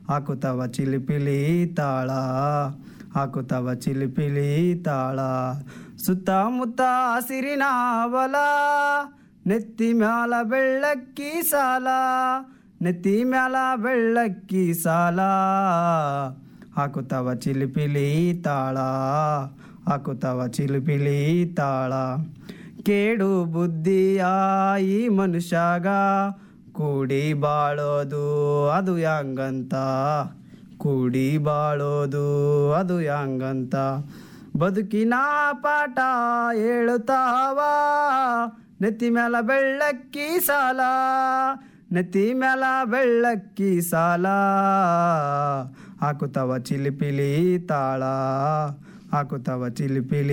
ಹಾಕುತ್ತವ ಚಿಲಿಪಿಲಿ ತಾಳ ಹಾಕುತ್ತವ ಚಿಲಿಪಿಲಿ ತಾಳ ಸುತ್ತಮುತ್ತ ಹಸಿರಿನ ಹೊಲ ನೆತ್ತಿ ಮ್ಯಾಲ ಬೆಳ್ಳಕ್ಕಿ ಸಾಲ ನೆತ್ತಿ ಮ್ಯಾಲ ಬೆಳ್ಳಕ್ಕಿ ಸಾಲ ಹಾಕುತ್ತವ ಚಿಲಿಪಿಲಿ ತಾಳ ಹಾಕುತ್ತವ ಚಿಲಿಪಿಲಿ ತಾಳ ಕೇಡು ಬುದ್ಧಿಯ ಈ ಮನುಷ್ಯಾಗ ಕೂಡಿ ಬಾಳೋದು ಅದು ಯಾಂಗಂತ ಕೂಡಿ ಬಾಳೋದು ಅದು ಯಾಂಗಂತ ಬದುಕಿನ ಪಾಠ ಹೇಳುತ್ತಾವ ನೆತ್ತಿ ಮ್ಯಾಲ ಬೆಳ್ಳಕ್ಕಿ ಸಾಲ ನೆತ್ತಿ ಮ್ಯಾಲ ಬೆಳ್ಳಕ್ಕಿ ಸಾಲ ಹಾಕುತ್ತವ ಚಿಲಿಪಿಲಿ ತಾಳ ಹಾಕುತ್ತವ ಚಿಲಿಪಿಲಿ